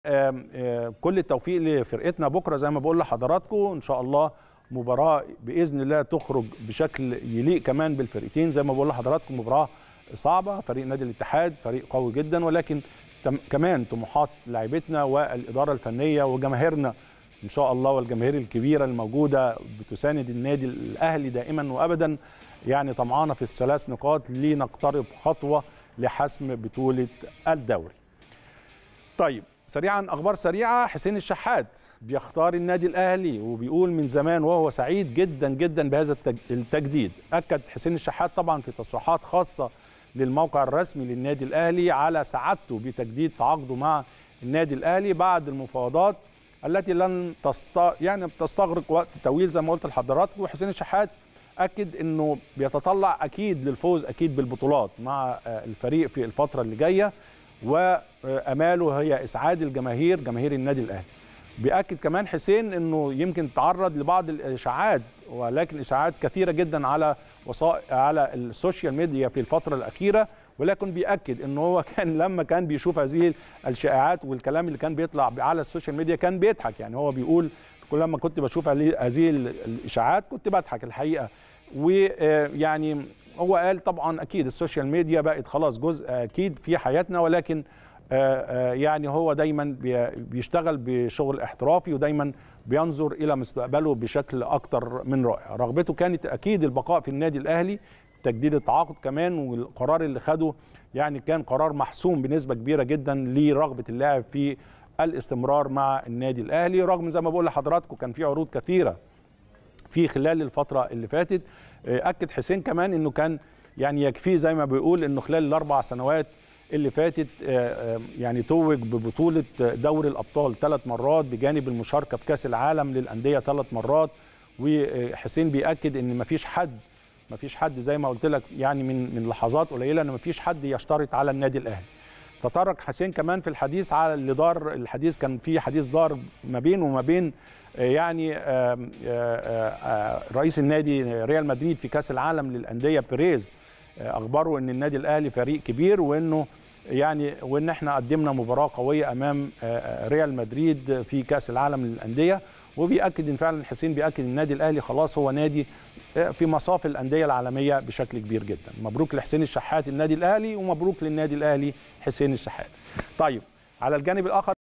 آم، آه، كل التوفيق لفرقتنا بكره زي ما بقول لحضراتكم ان شاء الله مباراه باذن الله تخرج بشكل يليق كمان بالفرقتين زي ما بقول لحضراتكم مباراه صعبه فريق نادي الاتحاد فريق قوي جدا ولكن تم- كمان طموحات لاعبتنا والاداره الفنيه وجماهيرنا ان شاء الله والجماهير الكبيره الموجوده بتساند النادي الاهلي دائما وابدا يعني طمعانه في الثلاث نقاط لنقترب خطوه لحسم بطوله الدوري. طيب سريعا اخبار سريعه حسين الشحات بيختار النادي الاهلي وبيقول من زمان وهو سعيد جدا جدا بهذا التج- التجديد اكد حسين الشحات طبعا في تصريحات خاصه للموقع الرسمي للنادي الاهلي على سعادته بتجديد تعاقده مع النادي الاهلي بعد المفاوضات التي لن تست... يعني تستغرق وقت طويل زي ما قلت لحضراتكم وحسين الشحات اكد انه بيتطلع اكيد للفوز اكيد بالبطولات مع آه، الفريق في الفتره اللي جايه واماله هي اسعاد الجماهير جماهير النادي الاهلي بياكد كمان حسين انه يمكن تعرض لبعض الاشاعات ولكن اشاعات كثيره جدا على وسائل على السوشيال ميديا في الفتره الاخيره ولكن بياكد انه هو كان لما كان بيشوف هذه الشائعات والكلام اللي كان بيطلع على السوشيال ميديا كان بيضحك يعني هو بيقول كل لما كنت بشوف هذه هذه الاشاعات كنت بضحك الحقيقه ويعني هو قال طبعا اكيد السوشيال ميديا بقت خلاص جزء اكيد في حياتنا ولكن آه، آه، يعني هو دايما بي- بيشتغل بشغل احترافي ودايما بينظر الى مستقبله بشكل اكتر من رائع رغبته كانت اكيد البقاء في النادي الاهلي تجديد التعاقد كمان والقرار اللي خده يعني كان قرار محسوم بنسبه كبيره جدا لرغبه اللاعب في الاستمرار مع النادي الاهلي رغم زي ما بقول لحضراتكم كان في عروض كثيره في خلال الفتره اللي فاتت آه، اكد حسين كمان انه كان يعني يكفيه زي ما بيقول انه خلال الاربع سنوات اللي فاتت آه، آه، يعني توج ببطوله دوري الابطال ثلاث مرات بجانب المشاركه في كاس العالم للانديه ثلاث مرات وحسين بياكد ان مفيش حد مفيش حد زي ما قلت لك يعني من من لحظات قليله ان مفيش حد يشترط على النادي الاهلي تطرق حسين كمان في الحديث على اللي دار الحديث كان في حديث دار ما بينه وما بين آه، يعني آم، آه، آه، رئيس النادي ريال مدريد في كاس العالم للانديه بيريز آه، اخبره ان النادي الاهلي فريق كبير وانه يعني وان احنا قدمنا مباراه قويه امام آه، آه، ريال مدريد في كاس العالم للانديه وبيأكد ان فعلا حسين بيأكد ان النادي الاهلي خلاص هو نادي آه، في مصاف الانديه العالميه بشكل كبير جدا مبروك لحسين الشحات النادي الاهلي ومبروك للنادي الاهلي حسين الشحات طيب على الجانب الاخر